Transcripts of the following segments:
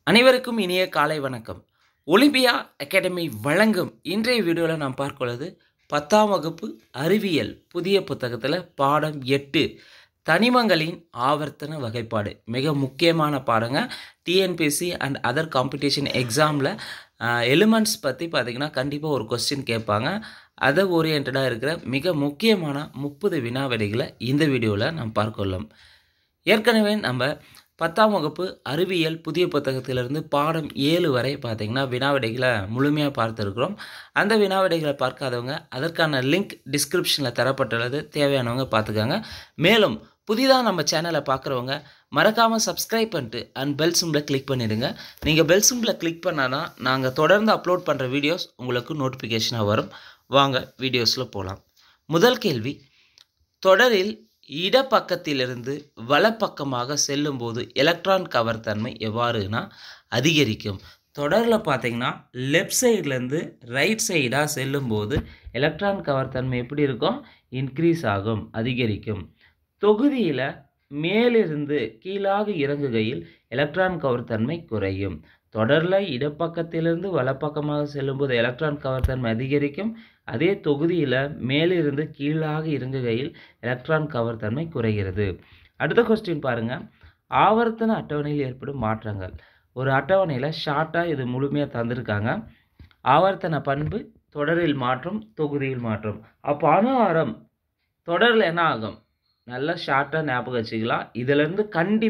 அனைவருக்கும் இனிய காலை வணக்கம் ஒலிம்பியா அகாடமி வழங்கும் இன்றைய வீடியோவில் நாம் பார்க்கிறது பத்தாம் வகுப்பு அறிவியல் புதிய புத்தகத்தில் பாடம் எட்டு தனிமங்களின் ஆவர்த்தன வகைப்பாடு மிக முக்கியமான பாடங்க டிஎன்பிஎஸ்சி அண்ட் அதர் காம்படிஷன் எக்ஸாமில் எலிமெண்ட்ஸ் பற்றி பார்த்திங்கன்னா கண்டிப்பாக ஒரு கொஸ்டின் கேட்பாங்க அதை ஓரியன்டாக இருக்கிற மிக முக்கியமான முப்பது வினாவிடைகளை இந்த வீடியோவில் நாம் பார்க்கலாம் ஏற்கனவே நம்ம பத்தாம் வகுப்பு அறிவியல் புதிய புத்தகத்திலிருந்து பாடம் ஏழு வரை பார்த்திங்கன்னா வினாவிடைகளை முழுமையாக பார்த்துருக்குறோம் அந்த வினாவிடைகளை பார்க்காதவங்க அதற்கான லிங்க் டிஸ்கிரிப்ஷனில் தரப்பட்டுள்ளது தேவையானவங்க பார்த்துக்கோங்க மேலும் புதிதாக நம்ம சேனலை பார்க்குறவங்க மறக்காமல் சப்ஸ்கிரைப் பண்ணிட்டு அண்ட் பெல் சிம்பில் கிளிக் பண்ணிடுங்க நீங்கள் பெல் சிம்பில் கிளிக் பண்ணால் நாங்கள் தொடர்ந்து அப்லோட் பண்ணுற வீடியோஸ் உங்களுக்கு நோட்டிஃபிகேஷனாக வரும் வாங்க வீடியோஸில் போகலாம் முதல் கேள்வி தொடரில் இடப்பக்கத்திலிருந்து வலப்பக்கமாக செல்லும்போது எலக்ட்ரான் கவர் தன்மை எவ்வாறுனா அதிகரிக்கும் தொடரில் பார்த்தீங்கன்னா லெஃப்ட் சைட்லேருந்து ரைட் சைடாக செல்லும்போது எலக்ட்ரான் கவர் தன்மை எப்படி இருக்கும் இன்க்ரீஸ் ஆகும் அதிகரிக்கும் தொகுதியில் மேலிருந்து கீழாக இறங்குகையில் எலக்ட்ரான் கவர் தன்மை குறையும் தொடரில் இடப்பக்கத்திலிருந்து வலப்பக்கமாக செல்லும்போது எலக்ட்ரான் கவர் தன்மை அதிகரிக்கும் அதே தொகுதியில் மேலிருந்து கீழாக இறங்குகையில் எலக்ட்ரான் கவர் தன்மை குறைகிறது அடுத்த கொஸ்டின் பாருங்கள் ஆவர்த்தன அட்டவணையில் ஏற்படும் மாற்றங்கள் ஒரு அட்டவணையில் ஷார்ட்டாக இது முழுமையாக தந்திருக்காங்க ஆவர்த்தன பண்பு தொடரில் மாற்றம் தொகுதியில் மாற்றம் அப்போ அணு ஆரம் தொடரில் என்ன ஆகும் நல்லா ஷார்ட்டாக ஞாபகம் வச்சுக்கலாம் இதிலேருந்து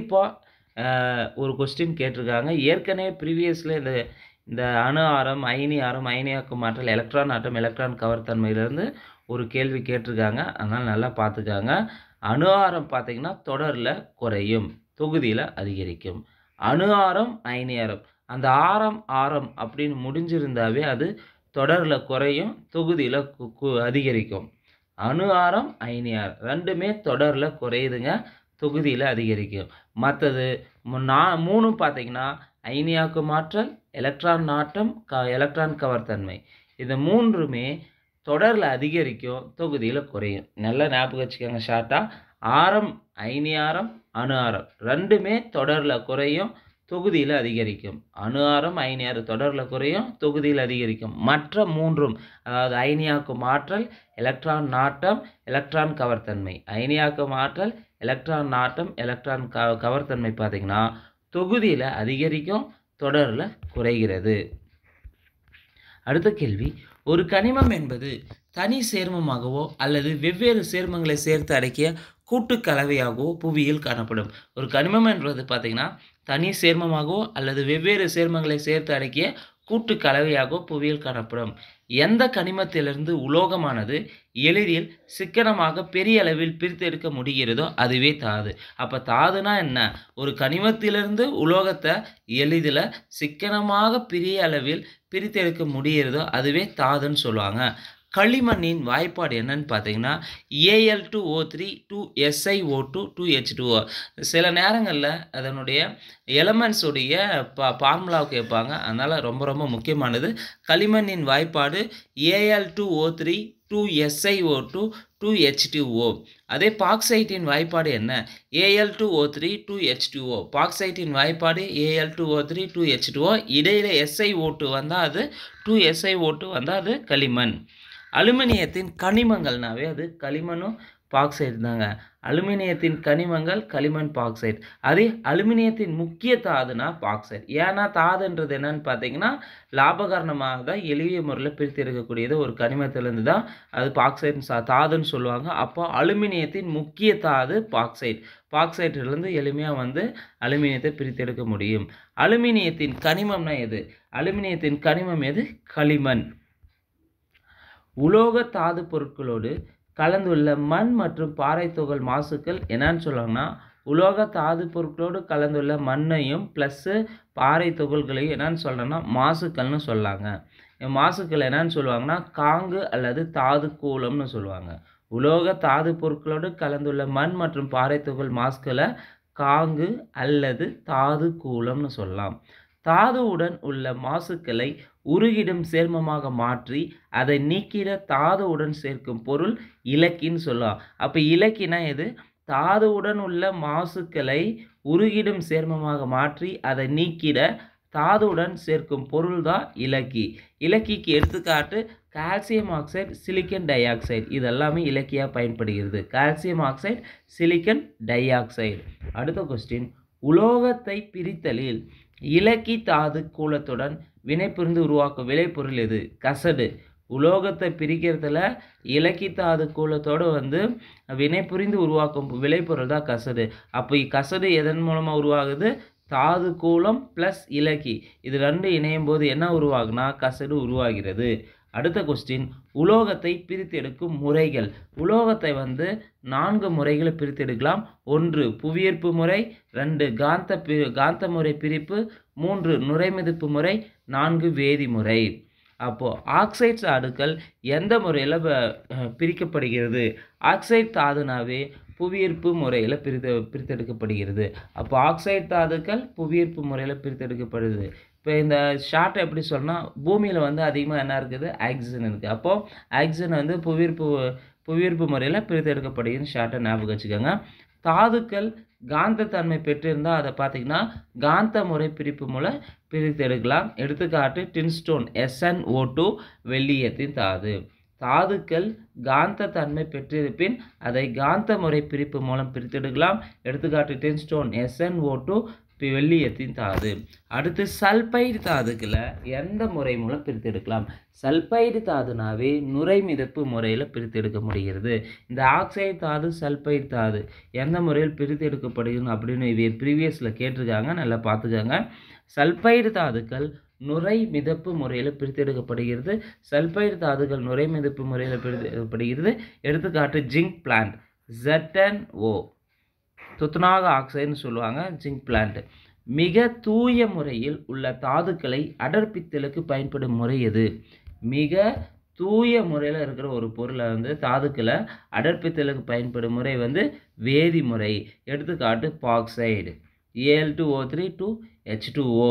கண்டிப்பாக ஒரு கொஸ்டின் கேட்டிருக்காங்க ஏற்கனவே ப்ரீவியஸில் இந்த இந்த அணு ஆரம் அயனி ஆரம் அயனியாக்கும் மாற்றல் எலக்ட்ரான் ஆட்டம் எலக்ட்ரான் கவர் தன்மையிலேருந்து ஒரு கேள்வி கேட்டிருக்காங்க அதனால் நல்லா பார்த்துக்காங்க அணு ஆரம் பார்த்திங்கன்னா தொடரில் குறையும் தொகுதியில் அதிகரிக்கும் அணு ஆரம் அயனி ஆரம் அந்த ஆரம் ஆரம் அப்படின்னு முடிஞ்சிருந்தாவே அது தொடரில் குறையும் தொகுதியில் அதிகரிக்கும் அணு ஆரம் அயனி ஆரம் ரெண்டுமே தொடரில் குறையுதுங்க தொகுதியில் அதிகரிக்கும் மற்றது நா மூணும் பார்த்திங்கன்னா அயனியாக்கு மாற்றல் எலக்ட்ரான் நாட்டம் க எலக்ட்ரான் கவர் தன்மை இந்த மூன்றுமே தொடரில் அதிகரிக்கும் தொகுதியில் குறையும் நல்லா ஞாபகம் வச்சுக்கோங்க ஷார்ட்டாக ஆரம் அயனி ஆரம் அணு ஆரம் ரெண்டுமே தொடரில் குறையும் தொகுதியில் அதிகரிக்கும் அணு ஆரம் அயனி ஆரம் தொடரில் குறையும் தொகுதியில் அதிகரிக்கும் மற்ற மூன்றும் அதாவது அயனியாக்கு மாற்றல் எலக்ட்ரான் நாட்டம் எலக்ட்ரான் கவர்த்தன்மை அயனியாக்கு மாற்றல் எலக்ட்ரான் நாட்டம் எலக்ட்ரான் க கவர்த்தன்மை பார்த்திங்கன்னா தொகுதியில் அதிகரிக்கும் தொடரில் குறைகிறது அடுத்த கேள்வி ஒரு கனிமம் என்பது தனி சேர்மமாகவோ அல்லது வெவ்வேறு சேர்மங்களை சேர்த்து அடக்கிய கூட்டு கலவையாகவோ புவியில் காணப்படும் ஒரு கனிமம் என்பது பார்த்திங்கன்னா தனி சேர்மமாகவோ அல்லது வெவ்வேறு சேர்மங்களை சேர்த்து அடக்கிய கூட்டு கலவையாகவோ புவியில் காணப்படும் எந்த கனிமத்திலிருந்து உலோகமானது எளிதில் சிக்கனமாக பெரிய அளவில் பிரித்தெடுக்க முடிகிறதோ அதுவே தாது அப்போ தாதுனா என்ன ஒரு கனிமத்திலிருந்து உலோகத்தை எளிதில் சிக்கனமாக பெரிய அளவில் பிரித்தெடுக்க முடிகிறதோ அதுவே தாதுன்னு சொல்லுவாங்க களிமண்ணின் வாய்ப்பாடு என்னன்னு பார்த்தீங்கன்னா A L two O three two S I O two two H two O சில நேரங்களில் அதனுடைய எலமெண்ட்ஸுடைய பா ஃபார்முலாவை கேட்பாங்க அதனால் ரொம்ப ரொம்ப முக்கியமானது களிமண்ணின் வாய்ப்பாடு A L two O three two S I O two two H two O அதே பாக்சைட்டின் வாய்ப்பாடு என்ன A L two O three two H two O பாக்சைட்டின் வாய்ப்பாடு A L two O three two H two O இடையில் எஸ்ஐஓ டூ வந்தால் அது டூ எஸ்ஐஓ டூ வந்தால் அது களிமண் அலுமினியத்தின் கனிமங்கள்னாவே அது களிமண்ணும் பாக்சைடு தாங்க அலுமினியத்தின் கனிமங்கள் களிமண் பாக்சைடு அதே அலுமினியத்தின் முக்கிய தாதுனா பாக்சைடு ஏன்னா தாதுன்றது என்னன்னு பார்த்தீங்கன்னா லாபகாரணமாக தான் எளிய முறையில் பிரித்து எடுக்கக்கூடியது ஒரு கனிமத்திலேருந்து தான் அது பாக்சைடு சா தாதுன்னு சொல்லுவாங்க அப்போ அலுமினியத்தின் முக்கிய தாது பாக்சைடு பாக்சைட்லேருந்து எளிமையாக வந்து அலுமினியத்தை பிரித்தெடுக்க முடியும் அலுமினியத்தின் கனிமம்னா எது அலுமினியத்தின் கனிமம் எது களிமண் உலோக தாது பொருட்களோடு கலந்துள்ள மண் மற்றும் பாறை துகள் மாசுக்கள் என்னன்னு சொல்லுவாங்கன்னா உலோக தாது பொருட்களோடு கலந்துள்ள மண்ணையும் ப்ளஸ்ஸு பாறை துகள்களையும் என்னன்னு சொல்கிறோன்னா மாசுக்கள்னு சொல்லாங்க மாசுக்கள் என்னன்னு சொல்லுவாங்கன்னா காங்கு அல்லது தாது கூலம்னு சொல்லுவாங்க உலோக தாது பொருட்களோடு கலந்துள்ள மண் மற்றும் பாறை துகள் மாசுக்களை காங்கு அல்லது தாது கூலம்னு சொல்லலாம் தாதுவுடன் உள்ள மாசுக்களை உருகிடும் சேர்மமாக மாற்றி அதை நீக்கிட தாதுவுடன் சேர்க்கும் பொருள் இலக்கின்னு சொல்லலாம் அப்போ இலக்கினா எது தாதுவுடன் உள்ள மாசுக்களை உருகிடும் சேர்மமாக மாற்றி அதை நீக்கிட தாதுடன் சேர்க்கும் பொருள் தான் இலக்கி இலக்கிக்கு எடுத்துக்காட்டு calcium oxide silicon dioxide இதெல்லாமே இலக்கியாக பயன்படுகிறது calcium oxide silicon dioxide அடுத்த கொஸ்டின் உலோகத்தை பிரித்தலில் இலக்கி தாது கூலத்துடன் வினைபுரிந்து உருவாக்கும் விளைபொருள் எது கசடு உலோகத்தை பிரிக்கிறதுல இலக்கி தாது கூலத்தோடு வந்து வினைபுரிந்து உருவாக்கும் விளைபொருள் தான் கசடு அப்போ கசடு எதன் மூலமாக உருவாகுது தாது கூலம் ப்ளஸ் இலக்கி இது ரெண்டு இணையும் போது என்ன உருவாகுனா கசடு உருவாகிறது அடுத்த கொஸ்டின் உலோகத்தை பிரித்தெடுக்கும் முறைகள் உலோகத்தை வந்து நான்கு முறைகளை பிரித்தெடுக்கலாம் ஒன்று புவியீர்ப்பு முறை ரெண்டு காந்த பி காந்த முறை பிரிப்பு மூன்று நுரைமிதிப்பு முறை நான்கு வேதிமுறை அப்போது ஆக்சைட்ஸ் அடுக்கள் எந்த முறையில் பிரிக்கப்படுகிறது ஆக்சைடு தாதுனாவே புவியீர்ப்பு முறையில் பிரித்து பிரித்தெடுக்கப்படுகிறது அப்போ ஆக்சைடு தாதுக்கள் புவியீர்ப்பு முறையில் பிரித்தெடுக்கப்படுது இப்போ இந்த ஷார்ட்டை எப்படி சொன்னால் பூமியில் வந்து அதிகமாக என்ன இருக்குது ஆக்சிஜன் இருக்குது அப்போது ஆக்சிஜன் வந்து புவியீர்ப்பு புவியீர்ப்பு முறையில் பிரித்தெடுக்கப்படுகிறது ஷார்ட்டை ஞாபகம் வச்சுக்கோங்க தாதுக்கள் காந்தத்தன்மை பெற்றிருந்தால் அதை பார்த்திங்கன்னா காந்த முறை பிரிப்பு மூலம் பிரித்தெடுக்கலாம் எடுத்துக்காட்டு டின்ஸ்டோன் எஸ்என் ஓ டூ வெள்ளியத்தின் தாது தாதுக்கள் காந்த தன்மை பெற்றிருப்பின் அதை காந்த முறை பிரிப்பு மூலம் பிரித்தெடுக்கலாம் எடுத்துக்காட்டு டின்ஸ்டோன் எஸ்என் ஓ டூ வெள்ளியத்தின் தாது அடுத்து சல்பைடு தாதுக்களை எந்த முறை மூலம் பிரித்தெடுக்கலாம் சல்பைடு தாதுனாவே நுரை மிதப்பு முறையில் பிரித்தெடுக்க முடிகிறது இந்த ஆக்சைடு தாது சல்பைடு தாது எந்த முறையில் பிரித்தெடுக்கப்படுகிறது அப்படின்னு இது ப்ரீவியஸில் கேட்டிருக்காங்க நல்லா பார்த்துக்கோங்க சல்பைடு தாதுக்கள் நுரை மிதப்பு முறையில் பிரித்தெடுக்கப்படுகிறது சல்பைடு தாதுகள் நுரை மிதப்பு முறையில் பிரித்தெடுக்கப்படுகிறது எடுத்துக்காட்டு ஜிங்க் பிளான்ட் ZNO ஓ துத்நாக ஆக்சைடுன்னு சொல்லுவாங்க ஜிங்க் பிளான்ட் மிக தூய முறையில் உள்ள தாதுக்களை அடர்ப்பித்தலுக்கு பயன்படும் முறை எது மிக தூய முறையில் இருக்கிற ஒரு பொருளை வந்து தாதுக்களை அடர்ப்பித்தலுக்கு பயன்படும் முறை வந்து வேதிமுறை எடுத்துக்காட்டு bauxite A L two O three two H two O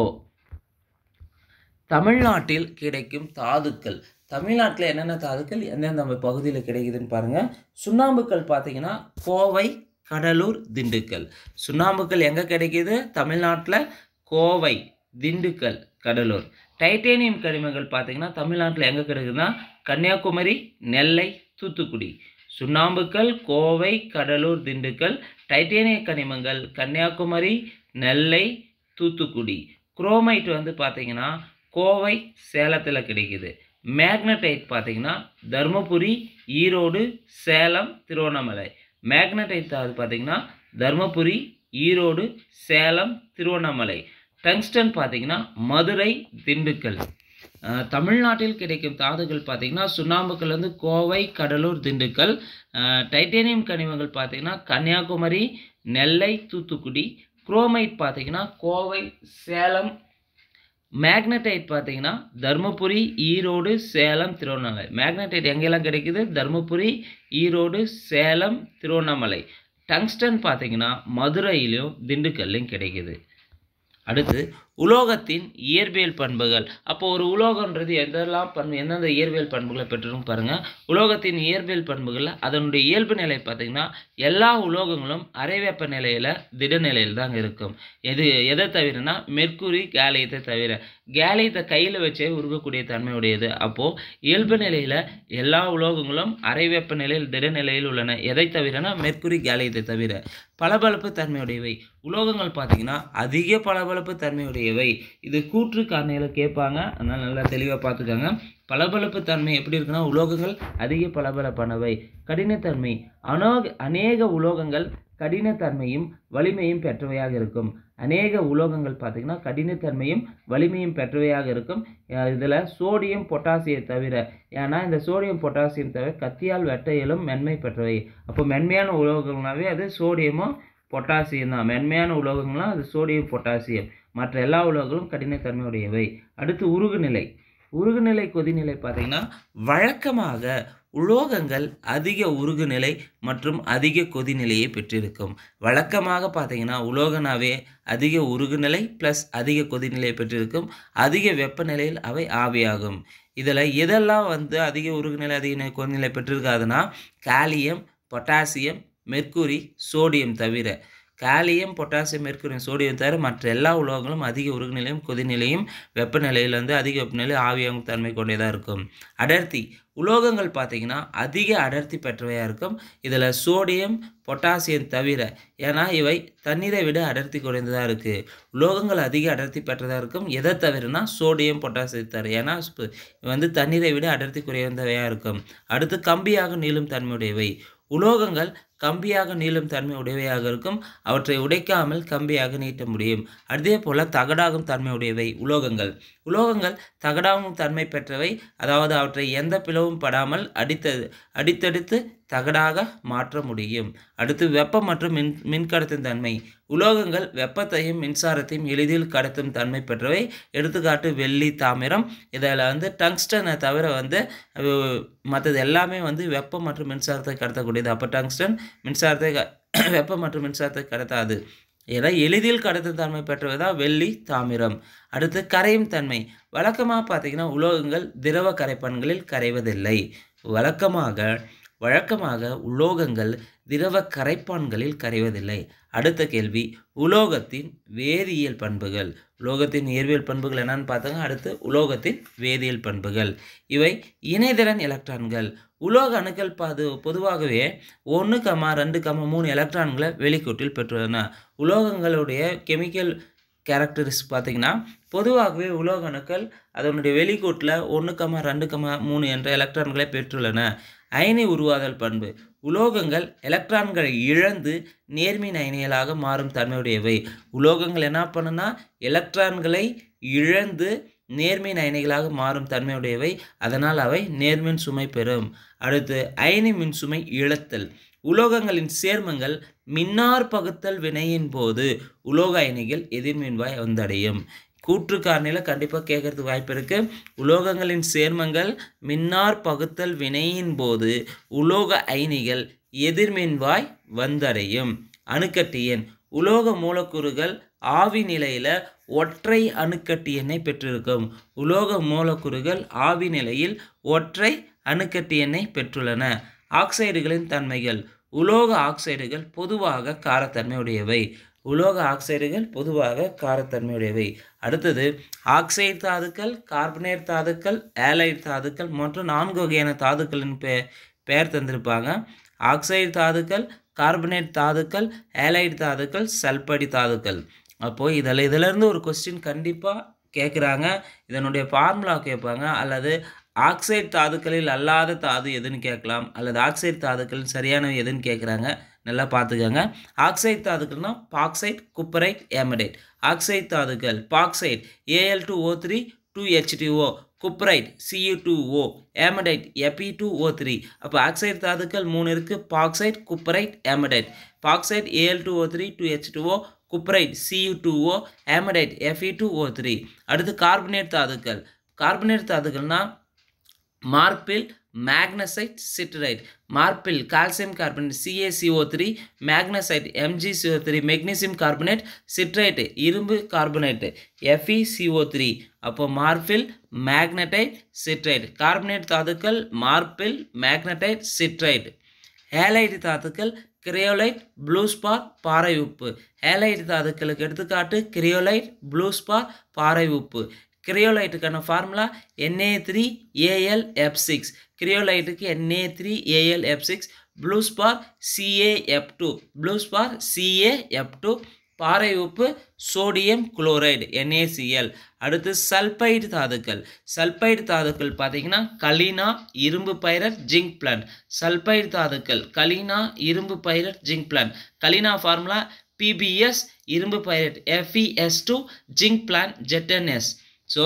தமிழ்நாட்டில் கிடைக்கும் தாதுக்கள் தமிழ்நாட்டில் என்னென்ன தாதுக்கள் எந்தெந்த பகுதியில் கிடைக்குதுன்னு பாருங்கள் சுண்ணாம்புக்கள் பார்த்தீங்கன்னா கோவை கடலூர் திண்டுக்கல் சுண்ணாம்புக்கள் எங்கே கிடைக்கிது தமிழ்நாட்டில் கோவை திண்டுக்கல் கடலூர் டைட்டேனியம் கனிமங்கள் பார்த்தீங்கன்னா தமிழ்நாட்டில் எங்கே கிடைக்குதுன்னா கன்னியாகுமரி நெல்லை தூத்துக்குடி சுண்ணாம்புக்கள் கோவை கடலூர் திண்டுக்கல் டைட்டேனிய கனிமங்கள் கன்னியாகுமரி நெல்லை தூத்துக்குடி குரோமைட் வந்து பார்த்தீங்கன்னா கோவை சேலத்தில் கிடைக்குது மேக்னடைட் பார்த்தீங்கன்னா தருமபுரி ஈரோடு சேலம் திருவண்ணாமலை மேக்னடைட் தாது பார்த்தீங்கன்னா தருமபுரி ஈரோடு சேலம் திருவண்ணாமலை டங்ஸ்டன் பார்த்தீங்கன்னா மதுரை திண்டுக்கல் அஹ், தமிழ்நாட்டில் கிடைக்கும் தாதுகள் பார்த்தீங்கன்னா சுண்ணாம்புக்கள் வந்து கோவை கடலூர் திண்டுக்கல் அஹ், டைட்டேனியம் கனிமங்கள் பார்த்தீங்கன்னா கன்னியாகுமரி நெல்லை தூத்துக்குடி குரோமைட் பார்த்தீங்கன்னா கோவை சேலம் மேக்னடைட் பார்த்தீங்கன்னா தருமபுரி ஈரோடு சேலம் திருவண்ணாமலை மேக்னடைட் எங்கெல்லாம் கிடைக்குது தருமபுரி ஈரோடு சேலம் திருவண்ணாமலை டங்ஸ்டன் பார்த்தீங்கன்னா மதுரையிலும் திண்டுக்கல்லையும் கிடைக்குது அடுத்து உலோகத்தின் இயற்பியல் பண்புகள் அப்போ ஒரு உலோகன்றது எதெல்லாம் பண்பு எந்தெந்த இயற்பியல் பண்புகளை பெற்றிருக்கும் பாருங்கள் உலோகத்தின் இயற்பியல் பண்புகளில் அதனுடைய இயல்பு நிலை பார்த்திங்கன்னா எல்லா உலோகங்களும் அரை வெப்ப நிலையில் திடநிலையில் தாங்க இருக்கும் எது எதை தவிரனா மெர்க்குரி கேலியத்தை தவிர கேலியத்தை கையில் வச்சே உருகக்கூடிய தன்மையுடையது அப்போது இயல்பு நிலையில் எல்லா உலோகங்களும் அரை வெப்ப நிலையில் திடநிலையில் உள்ளன எதை தவிரனா மெர்க்குரி கேலியத்தை தவிர பளபளப்பு தன்மையுடையவை உலோகங்கள் பார்த்தீங்கன்னா அதிக பளபளப்பு தன்மையுடையவை இது கூற்று காரணியில் கேட்பாங்க அதனால் நல்லா தெளிவாக பார்த்துக்கோங்க பளபளப்பு தன்மை எப்படி இருக்குன்னா உலோகங்கள் அதிக பளபளப்பானவை கடினத்தன்மை அனோக அநேக உலோகங்கள் கடினத்தன்மையும் வலிமையும் பெற்றவையாக இருக்கும் அநேக உலோகங்கள் பார்த்திங்கன்னா கடினத்தன்மையும் வலிமையும் பெற்றவையாக இருக்கும் இதில் சோடியம் பொட்டாசியம் தவிர ஏன்னா இந்த சோடியம் பொட்டாசியம் தவிர கத்தியால் வெட்ட இயலும் மென்மை பெற்றவை அப்போ மென்மையான உலோகங்கள்னாவே அது சோடியமும் பொட்டாசியம் தான் மென்மையான உலோகங்கள்லாம் அது சோடியம் பொட்டாசியம் மற்ற எல்லா உலோகங்களும் கடினத்தன்மையுடையவை அடுத்து உருகுநிலை உருகுநிலை கொதிநிலை பார்த்திங்கன்னா வழக்கமாக உலோகங்கள் அதிக உருகுநிலை மற்றும் அதிக கொதிநிலையை பெற்றிருக்கும் வழக்கமாக பார்த்தீங்கன்னா உலோகனாவே அதிக உருகுநிலை ப்ளஸ் அதிக கொதிநிலையை பெற்றிருக்கும் அதிக வெப்பநிலையில் அவை ஆவியாகும் இதில் எதெல்லாம் வந்து அதிக உருகுநிலை அதிக நெ- கொதிநிலை பெற்றிருக்காதுன்னா காலியம் பொட்டாசியம் மெர்க்குரி சோடியம் தவிர காலியம் பொட்டாசியம் மெர்க்குரியம் சோடியம் தவிர மற்ற எல்லா உலோகங்களும் அதிக உருகுநிலையும் கொதிநிலையும் வெப்பநிலையில் வந்து அதிக வெப்பநிலை ஆவியாகும் தன்மை கொண்டதாக இருக்கும் அடர்த்தி உலோகங்கள் பார்த்திங்கன்னா அதிக அடர்த்தி பெற்றவையாக இருக்கும் இதில் சோடியம் பொட்டாசியம் தவிர ஏன்னா இவை தண்ணீரை விட அடர்த்தி குறைந்ததாக இருக்குது உலோகங்கள் அதிக அடர்த்தி பெற்றதாக இருக்கும் எதை தவிரனா சோடியம் பொட்டாசியம் தவிர ஏன்னா ஸ்ப- வந்து தண்ணீரை விட அடர்த்தி குறைந்தவையாக இருக்கும் அடுத்து கம்பியாக நீளும் தன்மையுடையவை உலோகங்கள் கம்பியாக நீளும் தன்மை உடையவையாக இருக்கும் அவற்றை உடைக்காமல் கம்பியாக நீட்ட முடியும் அதே போல் தகடாகும் தன்மை உடையவை உலோகங்கள் உலோகங்கள் தகடாகும் தன்மை பெற்றவை அதாவது அவற்றை எந்த பிளவும் படாமல் அடித்தது அடித்தடித்து தகடாக மாற்ற முடியும் அடுத்து வெப்பம் மற்றும் மின் மின்கடத்தும் தன்மை உலோகங்கள் வெப்பத்தையும் மின்சாரத்தையும் எளிதில் கடத்தும் தன்மை பெற்றவை எடுத்துக்காட்டு வெள்ளி தாமிரம் இதில் வந்து டங்ஸ்டனை தவிர வந்து மற்றது எல்லாமே வந்து வெப்பம் மற்றும் மின்சாரத்தை கடத்தக்கூடியது அப்போ டங்ஸ்டன் மின்சாரத்தை க- வெப்பம் மற்றும் மின்சாரத்தை கடத்தாது ஏன்னா எளிதில் கடத்தும் தன்மை பெற்றவை தான் வெள்ளி தாமிரம் அடுத்து கரையும் தன்மை வழக்கமாக பார்த்தீங்கன்னா உலோகங்கள் திரவ கரைப்பான்களில் கரைவதில்லை வழக்கமாக வழக்கமாக உலோகங்கள் திரவ கரைப்பான்களில் கரைவதில்லை அடுத்த கேள்வி உலோகத்தின் வேதியியல் பண்புகள் உலோகத்தின் இயற்பியல் பண்புகள் என்னன்னு பார்த்தாங்க அடுத்து உலோகத்தின் வேதியியல் பண்புகள் இவை இணைதிறன் எலக்ட்ரான்கள் உலோக அணுக்கள் பாது பொதுவாகவே ஒன்று கமா ரெண்டு கமா மூணு எலக்ட்ரான்களை வெளிக்கூட்டில் பெற்றுள்ளன உலோகங்களுடைய கெமிக்கல் கேரக்டரிஸ் பார்த்தீங்கன்னா பொதுவாகவே உலோக அணுக்கள் அதனுடைய வெளிக்கூட்டில் ஒன்று கமா ரெண்டு கமா மூணு என்ற எலக்ட்ரான்களை பெற்றுள்ளன அயனி உருவாதல் பண்பு உலோகங்கள் எலக்ட்ரான்களை இழந்து நேர்மின் அயனிகளாக மாறும் தன்மையுடையவை உலோகங்கள் என்ன பண்ணுனா எலக்ட்ரான்களை இழந்து நேர்மின் அயனிகளாக மாறும் தன்மையுடையவை அதனால் அவை நேர்மின் சுமை பெறும் அடுத்து அயனி மின் சுமை இழத்தல் உலோகங்களின் சேர்மங்கள் மின்னார் பகுத்தல் வினையின் போது உலோக அயனிகள் எதிர்மின்வாய் வந்தடையும் கூற்று காரணியில் கண்டிப்பாக கேட்கறதுக்கு வாய்ப்பு இருக்குது உலோகங்களின் சேர்மங்கள் மின்னார் பகுத்தல் வினையின் போது உலோக அயனிகள் எதிர்மின்வாய் வந்தடையும் அணுக்கட்டு எண் உலோக மூலக்கூறுகள் ஆவி நிலையில் ஒற்றை அணுக்கட்டு எண்ணை பெற்றிருக்கும் உலோக மூலக்கூறுகள் ஆவி நிலையில் ஒற்றை அணுக்கட்டு எண்ணை பெற்றுள்ளன ஆக்சைடுகளின் தன்மைகள் உலோக ஆக்சைடுகள் பொதுவாக காரத்தன்மை உடையவை உலோக ஆக்சைடுகள் பொதுவாக காரத்தன்மையுடையவை அடுத்தது ஆக்சைடு தாதுக்கள் கார்பனேட் தாதுக்கள் ஏலைட் தாதுக்கள் மற்றும் நான்கு வகையான தாதுக்களின் பெ பெயர் தந்திருப்பாங்க ஆக்சைடு தாதுக்கள் கார்பனேட் தாதுக்கள் ஏலைட் தாதுக்கள் சல்படி தாதுக்கள் அப்போது இதில் இதிலேருந்து ஒரு கொஸ்டின் கண்டிப்பாக கேட்குறாங்க இதனுடைய ஃபார்முலா கேட்பாங்க அல்லது ஆக்சைடு தாதுக்களில் அல்லாத தாது எதுன்னு கேட்கலாம் அல்லது ஆக்சைடு தாதுக்கள் சரியானவை எதுன்னு கேட்குறாங்க நல்லா பார்த்துக்கோங்க ஆக்சைடு தாதுக்கள்னா பாக்சைட் குப்பரைட் ஏமடைட் ஆக்சைடு தாதுக்கள் bauxite A L two O three two H D O cuprite C U two O haematite எபி டூ ஓ த்ரீ அப்போ ஆக்சைடு தாதுக்கள் மூணு இருக்குது bauxite cuprite haematite bauxite A L two O three two H two O cuprite C U two O haematite F E two O three அடுத்து carbonate தாதுக்கள் carbonate தாதுக்கள்னா marble magnesite siderite marble calcium carbonate C A C O three magnesite M G C O three magnesium carbonate siderite இரும்பு carbonate எஃப்இசிஓ three அப்போ மார்பில் magnetite siderite carbonate தாதுக்கள் marble magnetite siderite halide தாதுக்கள் cryolite fluorspar பாறை உப்பு ஹேலைடு தாதுக்களுக்கு எடுத்துக்காட்டு கிரியோலைட் ப்ளூஸ்பார் பாறை உப்பு கிரியோலைட்டுக்கான formula N A three A L F six கிரியோலைட்டுக்கு N A three A L F six fluorspar C A F two fluorspar C A F two பாறை உப்பு சோடியம் குளோரைடு NaCl அடுத்து சல்பைடு தாதுக்கள் சல்பைடு தாதுக்கள் பார்த்தீங்கன்னா கலினா இரும்பு பைரட் ஜிங்க் பிளான்ட் சல்பைடு தாதுக்கள் கலினா இரும்பு pyrite zinc blende galena formula P B S இரும்பு pyrite F E S two zinc blende Z N S so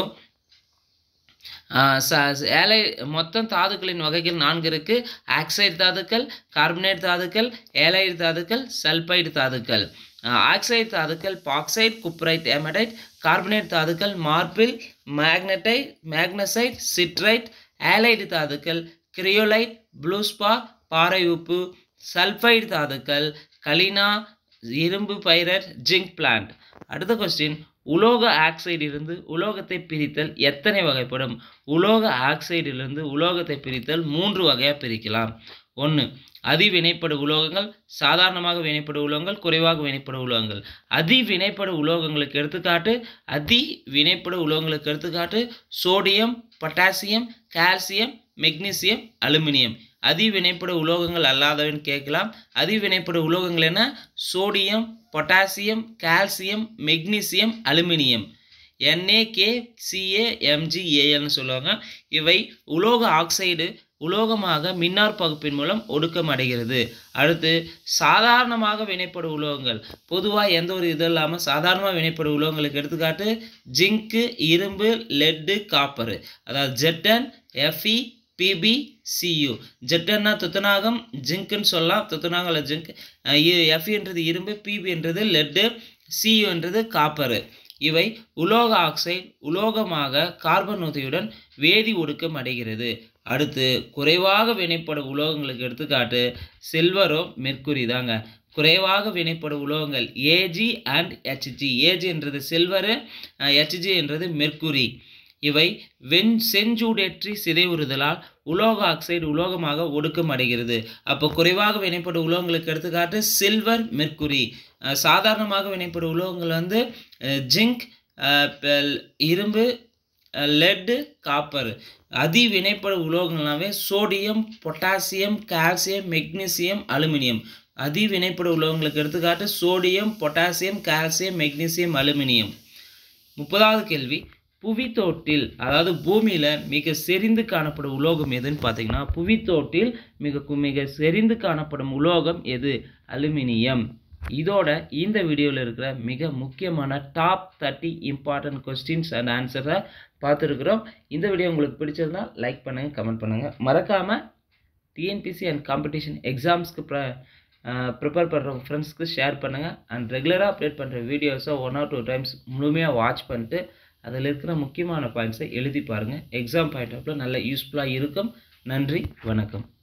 ஏலை மொத்தம் தாதுக்களின் வகைகள் நான்கு இருக்குது ஆக்சைடு தாதுக்கள் கார்பனேட் தாதுக்கள் ஏலைடு தாதுக்கள் சல்பைடு தாதுக்கள் ஆக்சைடு தாதுக்கள் பாக்சைடு குப்ரைட் எமடைட் கார்பனேட் தாதுக்கள் marble magnetite magnesite siderite halide தாதுக்கள் கிரியோலைட் ப்ளூஸ்பார் பாறை உப்பு சல்ஃபைடு தாதுக்கள் கலினா இரும்பு பைரட் ஜிங்க் பிளான்ட் அடுத்த கொஸ்டின் உலோக ஆக்சைடிலிருந்து உலோகத்தை பிரித்தல் எத்தனை வகைப்படும் உலோக ஆக்சைடிலிருந்து உலோகத்தை பிரித்தல் மூன்று வகையாக பிரிக்கலாம் ஒன்று அதி வினைப்படு உலோகங்கள் சாதாரணமாக வினைப்படு உலோகங்கள் குறைவாக வினைப்படு உலோகங்கள் அதி வினைப்படு உலோகங்களுக்கு எடுத்துக்காட்டு அதி வினைப்படு உலோகங்களுக்கு எடுத்துக்காட்டு sodium potassium calcium magnesium aluminium அதி வினைப்படு உலோகங்கள் அல்லாதவன்னு கேட்கலாம் அதி வினைப்படு உலோகங்கள் என்ன sodium potassium calcium magnesium aluminium N A K C A எம்ஜிஏஎல்னு சொல்லுவாங்க இவை உலோக ஆக்சைடு உலோகமாக மின்னார் பகுப்பின் மூலம் ஒடுக்கம் அடைகிறது அடுத்து சாதாரணமாக வினைப்படும் உலோகங்கள் பொதுவாக எந்த ஒரு இது இல்லாமல் சாதாரணமாக வினைப்படும் உலோகங்களுக்கு எடுத்துக்காட்டு ஜிங்கு இரும்பு லெட்டு காப்பரு அதாவது ஜெட்டன் எஃப்இ பிபி சியு ஜெட்டன்னா துத்தநாகம் ஜிங்க்குன்னு சொல்லலாம் துத்தநாகம் இல்லை ஜிங்க் எஃப்இன்றது இரும்பு பிபின்றது லெட்டு சியுன்றது காப்பரு இவை உலோக ஆக்சைடு உலோகமாக கார்பன் உதவியுடன் வேதி ஒடுக்கம் அடைகிறது அடுத்து குறைவாக வினைப்படும் உலோகங்களுக்கு எடுத்துக்காட்டு செல்வரோ மெர்க்குரி தாங்க குறைவாக வினைப்படும் உலோகங்கள் ஏஜி அண்ட் ஹெச்ஜி ஏஜின்றது செல்வரு ஹெச்ஜி என்றது மெர்க்குரி இவை வெண் செஞ்சூடேற்றி சிதைவுறுதலால் உலோக ஆக்சைடு உலோகமாக ஒடுக்கம் அடைகிறது அப்போ குறைவாக வினைப்படும் உலோகங்களுக்கு எடுத்துக்காட்டு சில்வர் மெர்க்குரி சாதாரணமாக வினைப்படும் உலோகங்கள் வந்து ஜிங்க் இரும்பு லெட்டு காப்பர் அதி வினைப்படும் உலோகங்கள்னாவே sodium potassium calcium magnesium aluminium அதி வினைப்படும் உலோகங்களுக்கு எடுத்துக்காட்டு sodium potassium calcium magnesium aluminium முப்பதாவது கேள்வி புவித்தோட்டில் அதாவது பூமியில் மிக செறிந்து காணப்படும் உலோகம் எதுன்னு பார்த்தீங்கன்னா புவித்தோட்டில் மிக மிக செறிந்து காணப்படும் உலோகம் எது அலுமினியம் இதோட இந்த வீடியோவில் இருக்கிற மிக முக்கியமான top thirty important questions and ஆன்சரை பார்த்துருக்குறோம் இந்த வீடியோ உங்களுக்கு பிடிச்சிருந்தா லைக் பண்ணுங்கள் கமெண்ட் பண்ணுங்கள் மறக்காமல் டிஎன்பிசி அண்ட் காம்படிஷன் எக்ஸாம்ஸ்க்கு ப்ர ப்ரிப்பேர் பண்ணுற ஃப்ரெண்ட்ஸ்க்கு ஷேர் பண்ணுங்கள் அண்ட் ரெகுலராக அப்டேட் பண்ணுற வீடியோஸை ஒன் ஆர் டூ டைம்ஸ் முழுமையாக வாட்ச் பண்ணிட்டு அதில் இருக்கிற முக்கியமான பாயிண்ட்ஸை எழுதி பாருங்கள் எக்ஸாம் பாயிண்ட் ஆஃப்ல நல்ல யூஸ்ஃபுல்லாக இருக்கும் நன்றி வணக்கம்